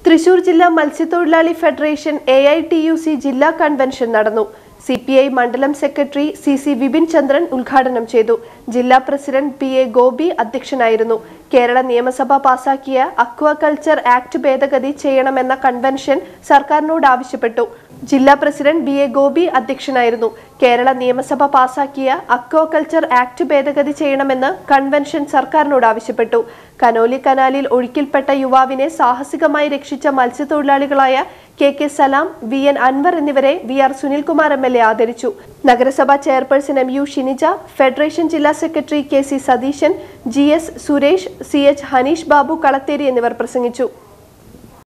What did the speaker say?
തൃശൂർ ജില്ലാ മത്സ്യത്തൊഴിലാളി federation A I T U C ജില്ലാ കൺവെൻഷൻ നടന്നു സി പി ഐ മണ്ഡലം secretary C C Vipin Chandran ഉദ്ഘാടനം ചെയ്തു ജില്ലാ പ്രസിഡന്റ് പി എ ഗോപി അധ്യക്ഷനായിരുന്നു കേരള നിയമസഭ പാസാക്കിയ അക്വാകൾച്ചർ ആക്ട് ഭേദഗതി ചെയ്യണമെന്ന കൺവെൻഷൻ സർക്കാരിനോട് ആവശ്യപ്പെട്ടു ജില്ലാ പ്രസിഡന്റ് ബി എ ഗോപി അധ്യക്ഷനായിരുന്നു കേരള നിയമസഭ പാസാക്കിയ അക്വാകൾച്ചർ ആക്ട് ഭേദഗതി ചെയ്യണമെന്ന് കൺവെൻഷൻ സർക്കാരിനോട് ആവശ്യപ്പെട്ടു കനോലി കനാലിൽ ഒഴുക്കിൽപ്പെട്ട യുവാവിനെ സാഹസികമായി രക്ഷിച്ച മത്സ്യത്തൊഴിലാളികളായ K K Salam V N Anwar എന്നിവരെ V R Sunilkumar M L A ആദരിച്ചു നഗരസഭാ chairperson M U Shinija federation ജില്ലാ സെക്രട്ടറി K C Satheesan G S Suresh C H Haneesh Babu Kalatheri എന്നിവർ പ്രസംഗിച്ചു